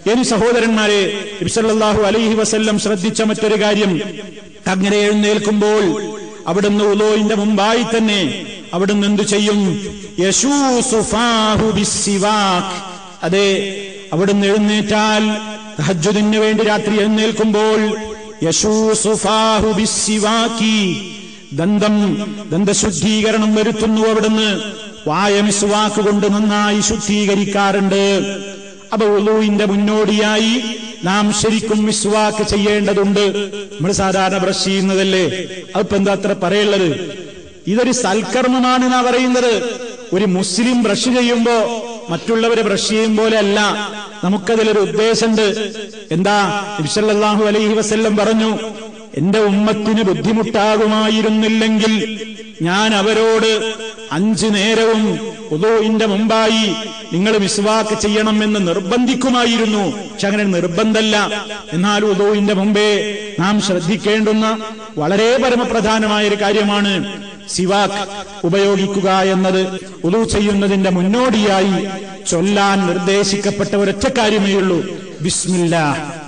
ഇനി സഹോദരന്മാരെ ഇബ്സല്ലാഹു അലൈഹി വസല്ലം ശ്രദ്ധിച്ച മറ്റൊരു കാര്യം അങ്ങനെ എഴുന്നേൽക്കുമ്പോൾ അവിടുന്ന് ഉലോയിന്റെ മുമ്പായി തന്നെ അവിടുന്ന് എന്തു ചെയ്യും യശൂ സുഫാഹു ബിസ്സിവാക് അതെ അവിടുന്ന് എഴുന്നേറ്റാൽ തഹജ്ജുദിന് വേണ്ടി രാത്രി എഴുന്നേൽക്കുമ്പോൾ യശൂ സുഫാഹു ബിസ്സിവാക്കി ദന്തം ദന്തശുദ്ധീകരണം വരുത്തുന്നു അവിടുന്ന് വായ മിസ്വാക്ക് കൊണ്ട് നന്നായി ശുദ്ധീകരിക്കാറുണ്ട് അപ്പൊ ഉളുവിന്റെ മുന്നോടിയായി നാം ശരിക്കും മിസ്വാക്ക് ചെയ്യേണ്ടതുണ്ട് നമ്മൾ സാധാരണ ബ്രഷ് ചെയ്യുന്നതല്ലേ അതിപ്പോ എന്താ അത്ര പറയുള്ളത് ഇതൊരു സൽക്കർമ്മമാണ് എന്നാ പറയുന്നത് ഒരു മുസ്ലിം ബ്രഷ് ചെയ്യുമ്പോ മറ്റുള്ളവരെ ബ്രഷ് ചെയ്യും പോലെ അല്ല നമുക്കതിലൊരു ഉദ്ദേശമുണ്ട് എന്താ ഇബ്സല്ലാഹു അലൈഹി വസല്ലം പറഞ്ഞു എന്റെ ഉമ്മത്തിന് ബുദ്ധിമുട്ടാകുമായിരുന്നില്ലെങ്കിൽ ഞാൻ അവരോട് അഞ്ചു നേരവും ഉദോയിന്റെ മുമ്പായി നിങ്ങൾ മിസ്വാക്ക് ചെയ്യണമെന്ന് നിർബന്ധിക്കുമായിരുന്നു പക്ഷെ അങ്ങനെ നിർബന്ധമല്ല എന്നാൽ ഉദോയിന്റെ മുമ്പേ നാം ശ്രദ്ധിക്കേണ്ടുന്ന വളരെ പരമപ്രധാനമായ ഒരു കാര്യമാണ് സിവാക്ക് ഉപയോഗിക്കുക എന്നത് ഉദു ചെയ്യുന്നതിന്റെ മുന്നോടിയായി ചൊല്ലാൻ നിർദ്ദേശിക്കപ്പെട്ട ഒരൊറ്റ കാര്യമേ ഉള്ളൂ ബിസ്മില്ലാ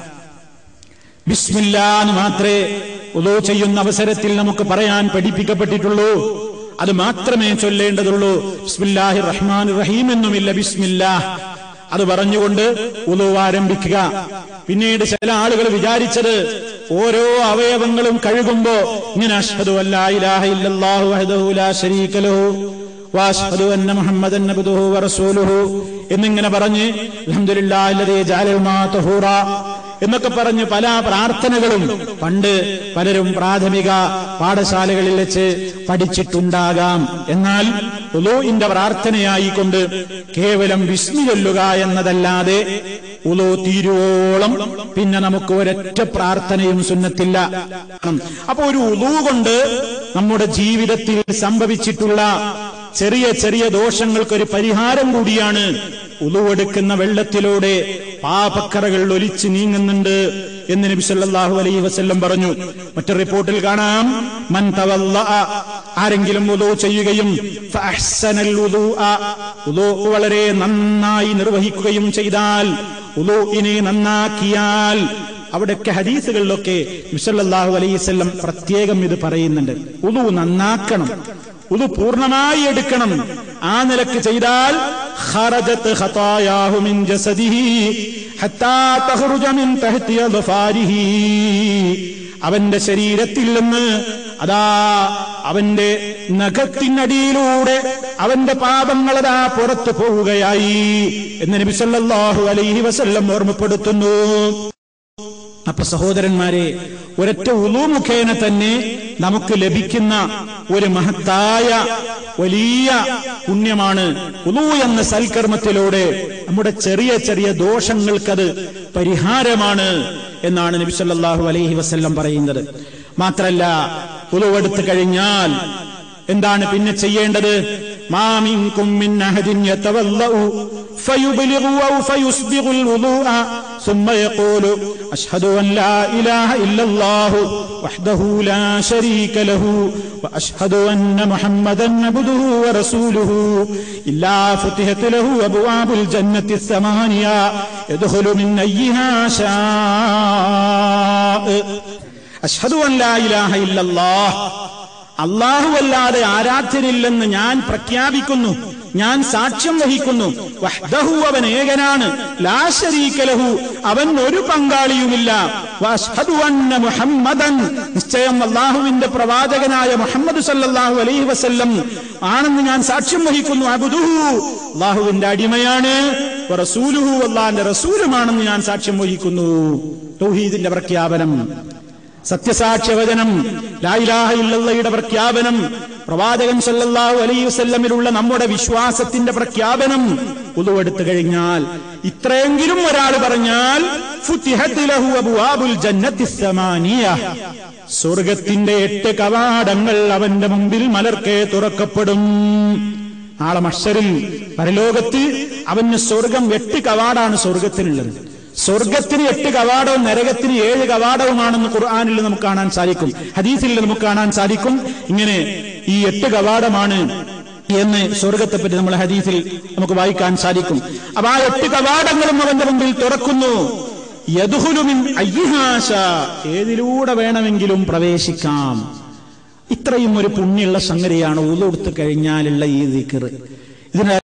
ബിസ്മില്ല എന്ന് മാത്രമേ ഉദോ ചെയ്യുന്ന അവസരത്തിൽ നമുക്ക് പറയാൻ പഠിപ്പിക്കപ്പെട്ടിട്ടുള്ളൂ അത് മാത്രമേ ചൊല്ലേണ്ടതുള്ളൂ ബിസ്മില്ലാഹി റഹ്മാൻ റഹീം എന്നുമില്ല ബിസ്മില്ല അത് പറഞ്ഞുകൊണ്ട് ഉദോ ആരംഭിക്കുക പിന്നീട് ചില ആളുകൾ വിചാരിച്ചത് ഓരോ അവയവങ്ങളും കഴുകുമ്പോ ഇങ്ങനെ അഷ്ഹദു അല്ലാ ഇലാഹ ഇല്ലല്ലാഹു വഹ്ദഹു ലാ ശരീക ലഹു വാഷ്ഹദു അന്ന മുഹമ്മദൻ അബ്ദുഹു വറസൂലുഹു എന്നിങ്ങനെ പറഞ്ഞ് അൽഹംദുലില്ലാഹി അല്ലദീ ജഅലൽ മാ തഹൂറ എന്നൊക്കെ പറഞ്ഞ് പല പ്രാർത്ഥനകളും പണ്ട് പലരും പ്രാഥമിക പാഠശാലകളിൽ വെച്ച് പഠിച്ചിട്ടുണ്ടാകാം എന്നാൽ ഉലോയിന്റെ പ്രാർത്ഥനയായിക്കൊണ്ട് കേവലം വിസ്മി ചൊല്ലുക എന്നതല്ലാതെ ഉലോ തീരുവോളം പിന്നെ നമുക്ക് ഒരൊറ്റ പ്രാർത്ഥനയും സുന്നത്തില്ല അപ്പൊ ഒരു ഉലു കൊണ്ട് നമ്മുടെ ജീവിതത്തിൽ സംഭവിച്ചിട്ടുള്ള ചെറിയ ചെറിയ ദോഷങ്ങൾക്കൊരു പരിഹാരം കൂടിയാണ് ഉളുവെടുക്കുന്ന വെള്ളത്തിലൂടെ പാപക്കറകൾ ഒലിച്ച് നീങ്ങുന്നുണ്ട് എന്ന് നബി സല്ലല്ലാഹു അലൈഹി വസല്ലം പറഞ്ഞു മറ്റൊരു റിപ്പോർട്ടിൽ കാണാം മൻ തവല്ലഅ ആരെങ്കിലും ഉദു ചെയ്യുകയും ഫഅഹ്സനൽ ഉദൂഅ ഉദു വളരെ നന്നായി നിർവഹിക്കുകയും ചെയ്താൽ ഉദുഇനെ നന്നാക്കിയാൽ അവിടെയൊക്കെ ഹദീസുകളിലൊക്കെ നബി അലൈഹി വസല്ലം പ്രത്യേകം ഇത് പറയുന്നുണ്ട് ഉദു നന്നാക്കണം ഉദു പൂർണ്ണമായി എടുക്കണം ആ നിലക്ക് ചെയ്താൽ ഖറജത്ത് ഖതായാഹു മിൻ ജസദിഹി ഹത്താ തഖറുജ മിൻ തഹ്തി അദ്ഫാരിഹി അവന്റെ ശരീരത്തിൽ നിന്ന് അതാ അവന്റെ നഖത്തിനടിയിലൂടെ അവന്റെ പാപങ്ങളതാ പുറത്തു പോവുകയായി എന്ന് നബി സല്ലല്ലാഹു അലൈഹി വസല്ലം ഓർമ്മപ്പെടുത്തുന്നു അപ്പൊ സഹോദരന്മാരെ ഒരൊറ്റ ഉളു മുഖേന തന്നെ നമുക്ക് ലഭിക്കുന്ന ഒരു മഹത്തായ വലിയ പുണ്യമാണ് ഉളു എന്ന സൽക്കർമ്മത്തിലൂടെ നമ്മുടെ ചെറിയ ചെറിയ ദോഷങ്ങൾക്കത് പരിഹാരമാണ് എന്നാണ് നബി സല്ലല്ലാഹു അലൈഹി വസല്ലം പറയുന്നത് മാത്രല്ല ഉളുവെടുത്തു കഴിഞ്ഞാൽ എന്താണ് പിന്നെ ചെയ്യേണ്ടത് മാമിൻകും മിൻ അഹദിൻ യതവല്ലഉ فيبلغ أو فيسبغ الوضوء ثم يقول أشهد أن لا إله إلا الله وحده لا شريك له وأشهد أن محمدا عبده ورسوله إلا فتحت له أبواب الجنة الثمانية يدخل من أيها شاء أشهد أن لا إله إلا الله അല്ലാഹുവല്ലാതെ ആരാധ്യനില്ലെന്ന് ഞാൻ പ്രഖ്യാപിക്കുന്നു ഞാൻ സാക്ഷ്യം വഹിക്കുന്നു വഹ്ദഹു അവൻ ഏകനാണ് ലാ ശരീക ലഹു അവൻ ഒരു പങ്കാളിയുമില്ല വഅഷ്ഹദു അന്ന മുഹമ്മദൻ നിശ്ചയം അല്ലാഹുവിന്റെ പ്രവാചകനായ മുഹമ്മദ് സല്ലല്ലാഹു അലൈഹി വസല്ലം ആണെന്ന് ഞാൻ സാക്ഷ്യം വഹിക്കുന്നു അബ്ദുഹു അല്ലാഹുവിന്റെ അടിമയാണ് റസൂലുഹു അല്ലാഹുവിന്റെ റസൂലുമാണെന്ന് ഞാൻ സാക്ഷ്യം വഹിക്കുന്നു തൗഹീദിന്റെ പ്രഖ്യാപനം സത്യസാക്ഷ്യവചനം ലായിലാഹ ഇല്ലയുടെ പ്രഖ്യാപനം പ്രവാചകൻ സല്ലല്ലാഹു അലൈഹി വസല്ലമിലുള്ള നമ്മുടെ വിശ്വാസത്തിന്റെ പ്രഖ്യാപനം ഉതുവെടുത്തു കഴിഞ്ഞാൽ ഇത്രയെങ്കിലും ഒരാൾ പറഞ്ഞാൽ ഫുത്തിഹത്ത് ലഹു അബ്വാബുൽ ജന്നത്തി സമാനിയ സ്വർഗത്തിന്റെ എട്ട് കവാടങ്ങൾ അവന്റെ മുമ്പിൽ മലർക്കെ തുറക്കപ്പെടും നാളെ മഷറിൽ പരലോകത്ത് അവന് സ്വർഗം എട്ട് കവാടാണ് സ്വർഗത്തിനുള്ളത് സ്വർഗത്തിന് എട്ട് കവാടവും നരകത്തിന് ഏഴ് കവാടവുമാണെന്ന് ഖുർആാനിൽ നമുക്ക് കാണാൻ സാധിക്കും ഹദീസിൽ നമുക്ക് കാണാൻ സാധിക്കും ഇങ്ങനെ ഈ എട്ട് കവാടമാണ് എന്ന് സ്വർഗത്തെപ്പറ്റി നമ്മൾ ഹദീസിൽ നമുക്ക് വായിക്കാൻ സാധിക്കും അപ്പൊ ആ എട്ട് കവാടങ്ങളും അവന്റെ മുമ്പിൽ തുറക്കുന്നു യദുഹുലുമിൻ അയ്യഹാശ ഏതിലൂടെ വേണമെങ്കിലും പ്രവേശിക്കാം ഇത്രയും ഒരു പുണ്യുള്ള സംഗതിയാണ് ഉള്ളൊടുത്ത് കഴിഞ്ഞാലുള്ള ഈ ദിക്കറ് ഇതിന്